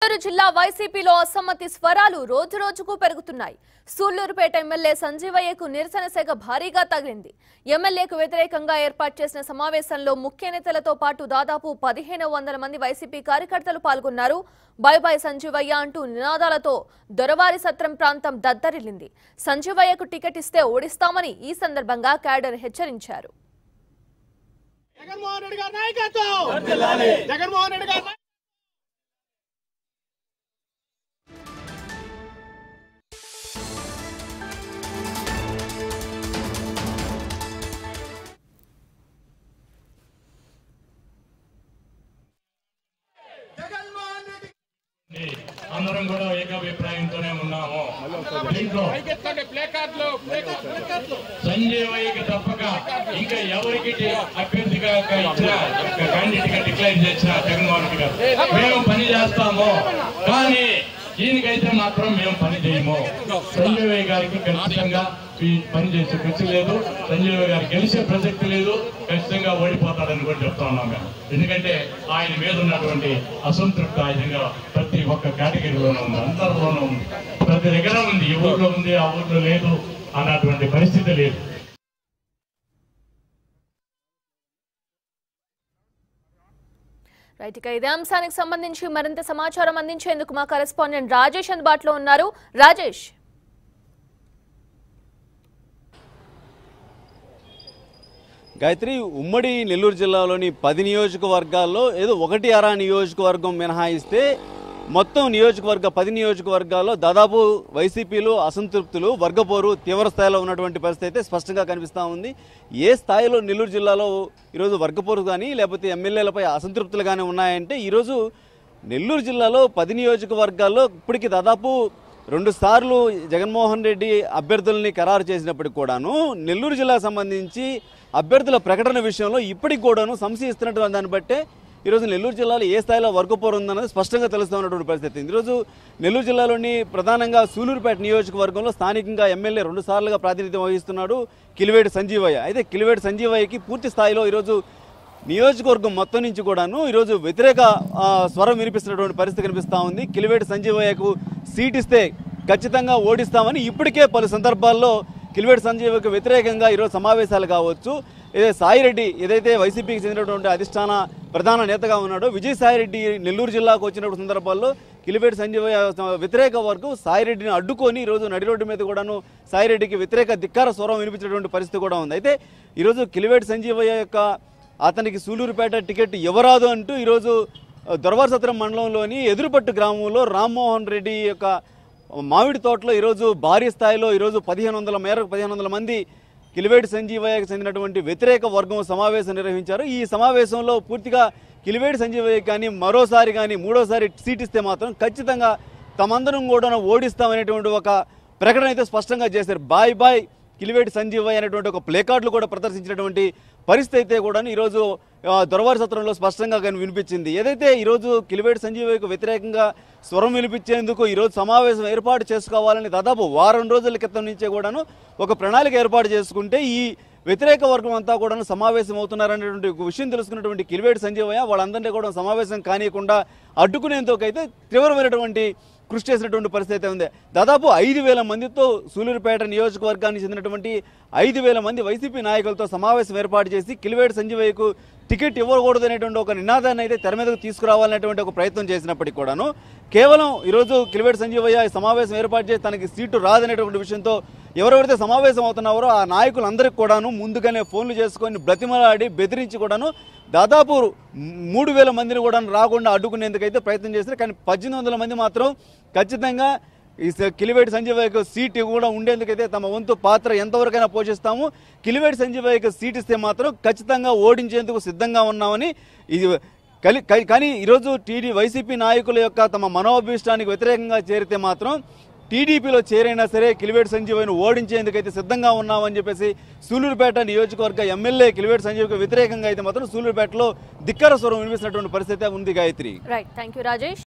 నెల్లూరు జిల్లా వైసీపీలో అసమ్మతి స్వరాలు రోజు రోజుకు పెరుగుతున్నాయి సూళ్లూరుపేట ఎమ్మెల్యే సంజీవయ్యకు నిరసన సెగ భారీగా తగిలింది ఎమ్మెల్యేకు వ్యతిరేకంగా ఏర్పాటు చేసిన సమావేశంలో ముఖ్య నేతలతో పాటు దాదాపు పదిహేను వందల మంది వైసీపీ కార్యకర్తలు పాల్గొన్నారు బై బై సంజీవయ్య అంటూ నినాదాలతో దొరవారి సత్రం ప్రాంతం దద్దరిల్లింది సంజీవయ్యకు టికెట్ ఇస్తే ఓడిస్తామని ఈ సందర్భంగా క్యాడర్ హెచ్చరించారు జగన్మోహన్ రెడ్డి గారి నాయకత్వం జగన్మోహన్ రెడ్డి గారి నాయ- అందరం కూడా ఏకాభిప్రాయంతోనే ఉన్నాము దీంట్లో పైకెత్తండి ప్లే కార్డులు ప్లే కార్డు- ప్లే కార్డులు సంజీవయ్యకి తప్పక ఇంకా ఎవరికి టి- అభ్యర్థిగా ఇచ్చిన క్యాండిడేట్ గా డిక్లైర్ చేసిన జగన్మోహన్ రెడ్డి గారు మేము పని చేస్తాము కానీ దీనికైతే మాత్రం మేము పని చేయము సంజీవయ్య గారికి ఖచ్చితంగా ఈ పని చేసే ఖర్చు లేదు సంజీవయ్య గారు గెలిచే ప్రసక్తి లేదు ఖచ్చితంగా ఓడిపోతాడని కూడా చెప్తా ఉన్నాం మేము ఎందుకంటే ఆయన మీద ఉన్నటువంటి అసంతృప్తి ఆయనంగా ప్రతి ఒక్క కేటగిరీలోనూ ఉంది అందరిలోనూ ఉంది ప్రతి దగ్గర ఉంది ఈ ఊర్లో ఉంది ఆ ఊర్లో లేదు అన్నటువంటి పరిస్థితి లేదు రైట్ ఇక ఇదే అంశానికి సంబంధించి మరింత సమాచారం అందించేందుకు మా కరెస్పాండెంట్ రాజేష్ అందుబాటులో ఉన్నారు రాజేష్ గాయత్రి ఉమ్మడి నెల్లూరు జిల్లాలోని పది నియోజకవర్గాల్లో ఏదో ఒకటి అరా నియోజకవర్గం మినహాయిస్తే మొత్తం నియోజకవర్గ పది నియోజకవర్గాల్లో దాదాపు వైసీపీలో అసంతృప్తులు వర్గపోరు తీవ్ర స్థాయిలో ఉన్నటువంటి పరిస్థితి అయితే స్పష్టంగా కనిపిస్తూ ఉంది ఏ స్థాయిలో నెల్లూరు జిల్లాలో ఈరోజు వర్గపోరు కానీ లేకపోతే ఎమ్మెల్యేలపై అసంతృప్తులు కానీ ఉన్నాయంటే ఈరోజు నెల్లూరు జిల్లాలో పది నియోజకవర్గాల్లో ఇప్పటికి దాదాపు రెండు సార్లు జగన్మోహన్ రెడ్డి అభ్యర్థుల్ని ఖరారు చేసినప్పటికి కూడాను నెల్లూరు జిల్లాకు సంబంధించి అభ్యర్థుల ప్రకటన విషయంలో ఇప్పటికి కూడాను సంశయిస్తున్నటువంటి దాన్ని బట్టే ఈరోజు నెల్లూరు జిల్లాలో ఏ స్థాయిలో వర్గపోరు ఉందన్నది స్పష్టంగా తెలుస్తూ ఉన్నటువంటి పరిస్థితి ఈరోజు నెల్లూరు జిల్లాలోని ప్రధానంగా సూలూరుపేట నియోజకవర్గంలో స్థానికంగా ఎమ్మెల్యే రెండు సార్లుగా ప్రాతినిధ్యం వహిస్తున్నాడు కిలివేటి సంజీవయ్య అయితే కిలివేటి సంజీవయ్యకి పూర్తి స్థాయిలో ఈరోజు నియోజకవర్గం మొత్తం నుంచి కూడాను ఈరోజు వ్యతిరేక ఆ, స్వరం వినిపిస్తున్నటువంటి పరిస్థితి కనిపిస్తూ ఉంది కిలివేటి సంజీవయ్యకు సీట్ ఇస్తే ఖచ్చితంగా ఓడిస్తామని ఇప్పటికే పలు సందర్భాల్లో కిలివేటి సంజీవయ్యకు వ్యతిరేకంగా ఈరోజు సమావేశాలు కావచ్చు ఇదే సాయిరెడ్డి ఏదైతే వైసీపీకి చెందినటువంటి అధిష్టాన ప్రధాన నేతగా ఉన్నాడో విజయసాయిరెడ్డి నెల్లూరు జిల్లాకు వచ్చినటువంటి సందర్భాల్లో కిలివేటి సంజీవయ్య వ్యతిరేక వర్గం సాయిరెడ్డిని అడ్డుకొని ఈరోజు నడి రోడ్డు మీద కూడాను సాయిరెడ్డికి వ్యతిరేక ధిక్కార స్వరం వినిపించినటువంటి పరిస్థితి కూడా ఉంది అయితే ఈరోజు కిలివేటి సంజీవయ్య యొక్క అతనికి సూలూరుపేట టికెట్ ఇవ్వరాదు అంటూ ఈరోజు ఆ, దొరవారసత్రం మండలంలోని ఎదురుపట్టు గ్రామంలో రామ్మోహన్ రెడ్డి యొక్క మామిడి తోటలో ఈరోజు భారీ స్థాయిలో ఈరోజు పదిహేను వందల మేరకు పదిహేను వందల మంది కిలివేటి సంజీవయ్యకు చెందినటువంటి వ్యతిరేక వర్గం సమావేశం నిర్వహించారు ఈ సమావేశంలో పూర్తిగా కిలివేటి సంజీవయ్య కానీ మరోసారి కానీ మూడోసారి సీట్ ఇస్తే మాత్రం ఖచ్చితంగా తమందరం కూడా ఓడిస్తామనేటువంటి ఒక ప్రకటన అయితే స్పష్టంగా చేశారు బాయ్ బాయ్ కిలివేటి సంజీవయ్య అనేటువంటి ఒక ప్లే కార్డులు కూడా ప్రదర్శించినటువంటి పరిస్థితి అయితే కూడా ఈరోజు ఆ, దొరవారి సత్రంలో స్పష్టంగా కానీ వినిపించింది ఏదైతే ఈరోజు కిలివేటి సంజీవయ్యకు వ్యతిరేకంగా స్వరం వినిపించేందుకు ఈరోజు సమావేశం ఏర్పాటు చేసుకోవాలని దాదాపు వారం రోజుల క్రితం నుంచే కూడాను ఒక ప్రణాళిక ఏర్పాటు చేసుకుంటే ఈ వ్యతిరేక వర్గం అంతా కూడా సమావేశం అవుతున్నారనేటువంటి ఒక విషయం తెలుసుకున్నటువంటి కిలివేటి సంజీవయ్య వాళ్ళందరినీ కూడా సమావేశం కానియకుండా అడ్డుకునేందుకైతే తీవ్రమైనటువంటి కృషి చేసినటువంటి పరిస్థితి అయితే ఉంది దాదాపు ఐదు వేల మందితో సూలూరుపేట నియోజకవర్గానికి చెందినటువంటి ఐదు వేల మంది వైసీపీ నాయకులతో సమావేశం ఏర్పాటు చేసి కిలివేటి సంజీవయ్యకు టికెట్ ఇవ్వకూడదు అనేటువంటి ఒక నినాదాన్ని అయితే తెర మీదకు తీసుకురావాలనేటువంటి ఒక ప్రయత్నం చేసినప్పటికీ కూడాను కేవలం ఈరోజు కిలివేటి సంజీవయ్య ఈ సమావేశం ఏర్పాటు చేసి తనకి సీటు రాదనేటువంటి విషయంతో ఎవరెవరైతే సమావేశం అవుతున్నారో ఆ నాయకులందరికీ కూడాను ముందుగానే ఫోన్లు చేసుకొని బ్రతిమలాడి బెదిరించి కూడాను దాదాపు మూడు వేల మందిని కూడా రాకుండా అడ్డుకునేందుకైతే ప్రయత్నం చేశారు కానీ పద్దెనిమిది వందల మంది మాత్రం ఖచ్చితంగా ఈ స- కిలివేటి సంజీవయ్యకు సీట్ కూడా ఉండేందుకైతే తమ వంతు పాత్ర ఎంతవరకైనా పోషిస్తాము కిలివేటి సంజీవయ్యకు సీట్ ఇస్తే మాత్రం ఖచ్చితంగా ఓడించేందుకు సిద్ధంగా ఉన్నామని ఇది కలి కా- కానీ ఈరోజు టీడీ వైసీపీ నాయకుల యొక్క తమ మనోభీష్టానికి వ్యతిరేకంగా చేరితే మాత్రం టీడీపీలో చేరైనా సరే కిలివేటి సంజీవయ్యను ఓడించేందుకైతే సిద్ధంగా ఉన్నామని చెప్పేసి సూలూరుపేట నియోజకవర్గ ఎమ్మెల్యే కిలివేటి సంజీవ్కి వ్యతిరేకంగా అయితే మాత్రం సూలూరుపేటలో ధిక్కర స్వరం వినిపిస్తున్నటువంటి పరిస్థితి ఉంది Gayatri right thank you Rajesh